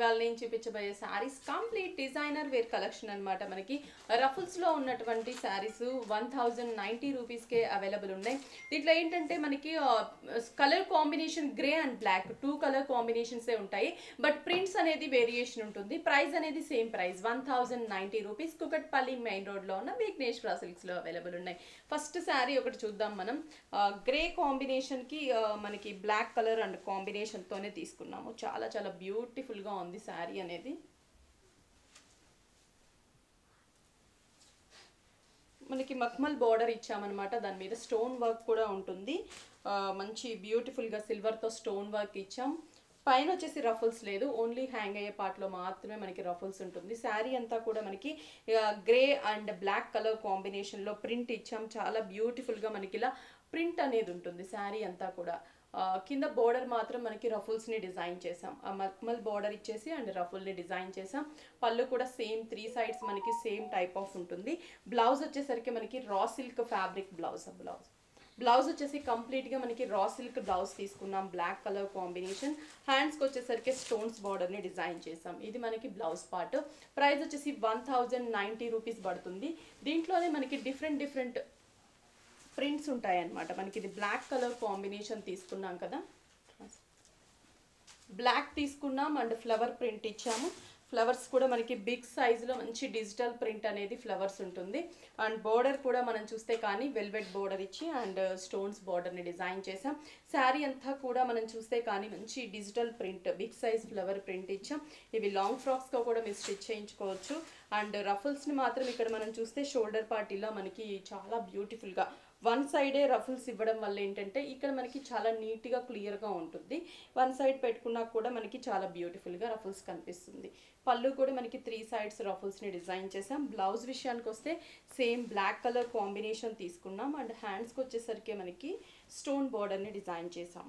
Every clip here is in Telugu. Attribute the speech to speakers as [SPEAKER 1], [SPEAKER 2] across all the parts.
[SPEAKER 1] ఇవాళ నేను చూపించబోయే saris complete designer wear collection అన్నమాట మనకి రఫుల్స్లో ఉన్నటువంటి శారీస్ వన్ థౌజండ్ నైంటీ రూపీస్కే అవైలబుల్ ఉన్నాయి దీంట్లో ఏంటంటే మనకి colour combination grey and black two colour కాంబినేషన్సే ఉంటాయి బట్ ప్రింట్స్ అనేది వేరియేషన్ ఉంటుంది ప్రైస్ అనేది same price one thousand ninety rupees Kukatpally main రోడ్లో ఉన్న విఘ్నేశ్వర సిల్క్స్లో అవైలబుల్ ఉన్నాయి ఫస్ట్ శారీ ఒకటి చూద్దాం మనం గ్రే కాంబినేషన్కి మనకి బ్లాక్ కలర్ అండ్ కాంబినేషన్తోనే తీసుకున్నాము చాలా చాలా బ్యూటిఫుల్గా ఉంది శారీ అనేది మనకి మక్మల్ బార్డర్ ఇచ్చామన్నమాట దాని మీద స్టోన్ వర్క్ కూడా ఉంటుంది ఆ, మంచి బ్యూటిఫుల్గా సిల్వర్తో స్టోన్ వర్క్ ఇచ్చాం పైన వచ్చేసి రఫుల్స్ లేదు ఓన్లీ హ్యాంగ్ అయ్యే పార్ట్లో మాత్రమే మనకి రఫుల్స్ ఉంటుంది శారీ అంతా కూడా మనకి గ్రే అండ్ బ్లాక్ కలర్ కాంబినేషన్లో ప్రింట్ ఇచ్చాం చాలా బ్యూటిఫుల్గా మనకి ఇలా ప్రింట్ అనేది ఉంటుంది శారీ అంతా కూడా ఆ, కింద బోర్డర్ మాత్రం మనకి రఫుల్స్ని డిజైన్ చేసాం ఆ మల్మల్ బోర్డర్ ఇచ్చేసి అండ్ రఫుల్ని డిజైన్ చేసాం పళ్ళు కూడా సేమ్ త్రీ సైడ్స్ మనకి సేమ్ టైప్ ఆఫ్ ఉంటుంది బ్లౌజ్ వచ్చేసరికి మనకి raw silk fabric blouse blouse blouse వచ్చేసి కంప్లీట్గా మనకి రా సిల్క్ బ్లౌజ్ తీసుకున్నాం బ్లాక్ కలర్ కాంబినేషన్ హ్యాండ్స్కి వచ్చేసరికి స్టోన్స్ బార్డర్ని డిజైన్ చేసాం ఇది మనకి బ్లౌజ్ పార్ట్ ప్రైస్ వచ్చేసి వన్ థౌజండ్ నైంటీ రూపీస్ పడుతుంది దీంట్లోనే మనకి డిఫరెంట్ డిఫరెంట్ ప్రింట్స్ ఉంటాయి అన్నమాట మనకి ఇది బ్లాక్ కలర్ కాంబినేషన్ తీసుకున్నాం కదా బ్లాక్ తీసుకున్నాం అండ్ ఫ్లవర్ ప్రింట్ ఇచ్చాము ఫ్లవర్స్ కూడా మనకి బిగ్ సైజులో మంచి డిజిటల్ ప్రింట్ అనేది ఫ్లవర్స్ ఉంటుంది అండ్ బోర్డర్ కూడా మనం చూస్తే కానీ వెల్వెట్ బోర్డర్ ఇచ్చి అండ్ స్టోన్స్ బోర్డర్ని డిజైన్ చేసాం శారీ అంతా కూడా మనం చూస్తే కానీ మంచి digital print big size flower print ఇచ్చాం ఇవి లాంగ్ ఫ్రాక్స్గా కూడా మీరు స్టిచ్ చేయించుకోవచ్చు అండ్ రఫుల్స్ని మాత్రం ఇక్కడ మనం చూస్తే షోల్డర్ పార్టీలో మనకి చాలా బ్యూటిఫుల్గా వన్ సైడే రఫుల్స్ ఇవ్వడం వల్ల ఏంటంటే ఇక్కడ మనకి చాలా నీట్గా క్లియర్గా ఉంటుంది వన్ సైడ్ పెట్టుకున్నా కూడా మనకి చాలా బ్యూటిఫుల్గా రఫుల్స్ కనిపిస్తుంది పళ్ళు కూడా మనకి త్రీ సైడ్స్ రఫుల్స్ని డిజైన్ చేసాం బ్లౌజ్ విషయానికి వస్తే సేమ్ బ్లాక్ కలర్ కాంబినేషన్ తీసుకున్నాం అండ్ హ్యాండ్స్కి వచ్చేసరికి మనకి స్టోన్ బోర్డర్ని డిజైన్ చేసాం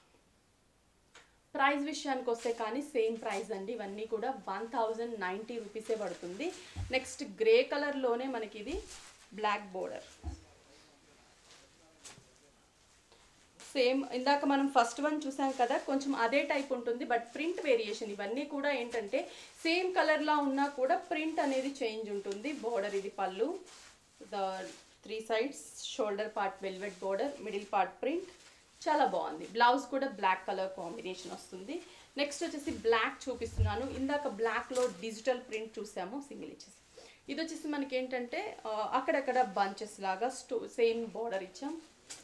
[SPEAKER 1] ప్రైస్ విషయానికి వస్తే కానీ సేమ్ ప్రైస్ అండి ఇవన్నీ కూడా వన్ థౌజండ్ నైంటీ రూపీసే పడుతుంది నెక్స్ట్ గ్రే కలర్లోనే మనకి ఇది బ్లాక్ బోర్డర్ సేమ్ ఇందాక మనం ఫస్ట్ వన్ చూసాం కదా కొంచెం అదే టైప్ ఉంటుంది బట్ ప్రింట్ వేరియేషన్ ఇవన్నీ కూడా ఏంటంటే సేమ్ కలర్లా ఉన్నా కూడా ప్రింట్ అనేది చేంజ్ ఉంటుంది బోర్డర్ ఇది పళ్ళు the three sides shoulder part velvet border middle part print చాలా బాగుంది బ్లౌజ్ కూడా బ్లాక్ కలర్ కాంబినేషన్ వస్తుంది నెక్స్ట్ వచ్చేసి బ్లాక్ చూపిస్తున్నాను ఇందాక బ్లాక్లో డిజిటల్ ప్రింట్ చూసాము సింగిల్ ఇచ్చేసి ఇది వచ్చేసి మనకి ఏంటంటే ఆ, అక్కడక్కడ బంచెస్ లాగా స్టో సేమ్ బోర్డర్ ఇచ్చాం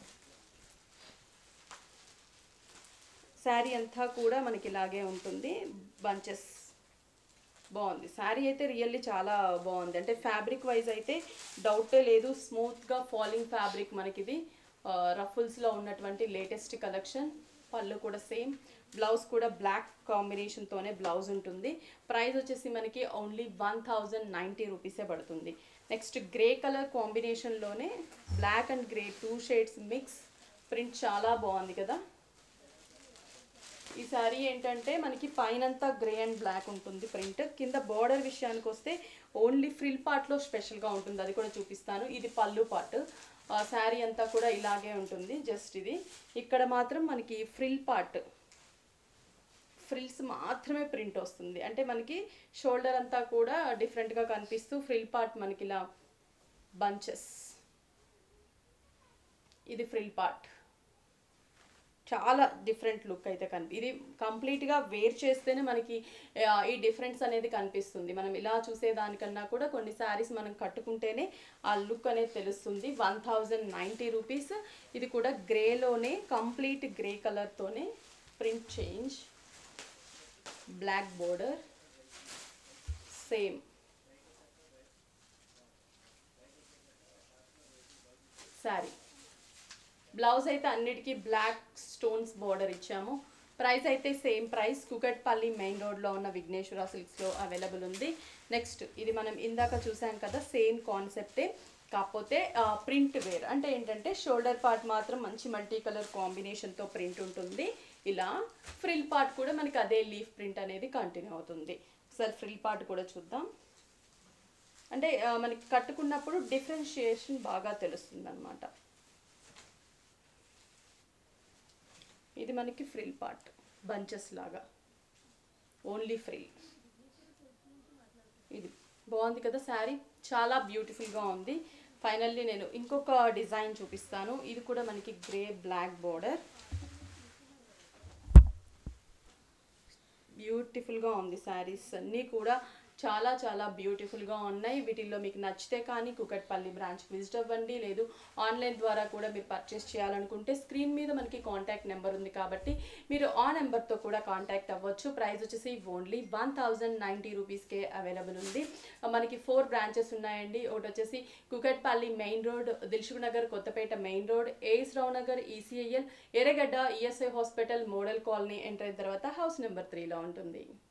[SPEAKER 1] శారీ అంతా కూడా మనకి ఇలాగే ఉంటుంది బంచెస్ బాగుంది శారీ అయితే రియల్లీ చాలా బాగుంది అంటే ఫ్యాబ్రిక్ వైజ్ అయితే డౌటే లేదు స్మూత్గా ఫాలింగ్ ఫ్యాబ్రిక్ మనకి ఇది రఫుల్స్లో ఉన్నటువంటి లేటెస్ట్ కలెక్షన్ పళ్ళు కూడా సేమ్ బ్లౌజ్ కూడా బ్లాక్ కాంబినేషన్తోనే బ్లౌజ్ ఉంటుంది ప్రైస్ వచ్చేసి మనకి ఓన్లీ వన్ థౌజండ్ నైంటీ రూపీసే పడుతుంది నెక్స్ట్ గ్రే కలర్ కాంబినేషన్లోనే black and grey two shades mix print చాలా బాగుంది కదా ఈ శారీ ఏంటంటే మనకి పైనంతా గ్రే అండ్ బ్లాక్ ఉంటుంది ప్రింట్ కింద బార్డర్ విషయానికి వస్తే ఓన్లీ ఫ్రిల్ పార్ట్లో స్పెషల్గా ఉంటుంది అది కూడా చూపిస్తాను ఇది పళ్ళు పార్ట్ శారీ అంతా కూడా ఇలాగే ఉంటుంది జస్ట్ ఇది ఇక్కడ మాత్రం మనకి ఫ్రిల్ పార్ట్ ఫ్రిల్స్ మాత్రమే ప్రింట్ వస్తుంది అంటే మనకి షోల్డర్ అంతా కూడా డిఫరెంట్గా కనిపిస్తూ ఫ్రిల్ పార్ట్ మనకి ఇలా బంచెస్ ఇది ఫ్రిల్ పార్ట్ చాలా డిఫరెంట్ లుక్ అయితే కనిపి ఇది కంప్లీట్గా వేర్ చేస్తేనే మనకి ఆ, ఈ డిఫరెన్స్ అనేది కనిపిస్తుంది మనం ఇలా చూసేదానికన్నా కూడా కొన్ని శారీస్ మనం కట్టుకుంటేనే ఆ లుక్ అనేది తెలుస్తుంది వన్ థౌజండ్ నైంటీ రూపీస్ ఇది కూడా గ్రేలోనే కంప్లీట్ గ్రే కలర్తోనే print change black border same sari blouse అయితే అన్నిటికీ బ్లాక్ స్టోన్స్ బోర్డర్ ఇచ్చాము ప్రైస్ అయితే సేమ్ ప్రైస్ కుకట్పల్లి మెయిన్ రోడ్లో ఉన్న విఘ్నేశ్వర సిల్క్స్లో అవైలబుల్ ఉంది నెక్స్ట్ ఇది మనం ఇందాక చూసాం కదా సేమ్ కాన్సెప్టే కాకపోతే ప్రింట్ వేర్ అంటే ఏంటంటే షోల్డర్ పార్ట్ మాత్రం మంచి మల్టీ కలర్ కాంబినేషన్తో ప్రింట్ ఉంటుంది ఇలా ఫ్రిల్ పార్ట్ కూడా మనకి అదే లీఫ్ ప్రింట్ అనేది కంటిన్యూ అవుతుంది ఒకసారి ఫ్రిల్ పార్ట్ కూడా చూద్దాం అంటే ఆ, మనకి కట్టుకున్నప్పుడు డిఫరెన్షియేషన్ బాగా తెలుస్తుంది అనమాట ఇది మనకి ఫ్రిల్ పార్ట్ బంచెస్ లాగా ఓన్లీ ఫ్రీ ఇది బాగుంది కదా శారీ చాలా బ్యూటిఫుల్గా ఉంది ఫైనల్లీ నేను ఇంకొక డిజైన్ చూపిస్తాను ఇది కూడా మనకి గ్రే బ్లాక్ బోర్డర్ బ్యూటిఫుల్గా ఉంది శారీస్ అన్నీ కూడా చాలా చాలా బ్యూటిఫుల్గా ఉన్నాయి వీటిల్లో మీకు నచ్చితే కానీ కుకట్పల్లి బ్రాంచ్ విజిట్ అవ్వండి లేదు ఆన్లైన్ ద్వారా కూడా మీరు పర్చేస్ చేయాలనుకుంటే స్క్రీన్ మీద మనకి కాంటాక్ట్ నెంబర్ ఉంది కాబట్టి మీరు ఆ నెంబర్తో కూడా కాంటాక్ట్ అవ్వచ్చు ప్రైస్ వచ్చేసి ఓన్లీ వన్ థౌజండ్ నైంటీ రూపీస్కే అవైలబుల్ ఉంది మనకి ఫోర్ బ్రాంచెస్ ఉన్నాయండి ఒకటి వచ్చేసి Kukatpally main road Dilsukh Nagar Kothapet main road AS Rao Nagar ECIL Erragadda ESI hospital model colony enter అయిన తర్వాత హౌస్ నెంబర్ త్రీలో ఉంటుంది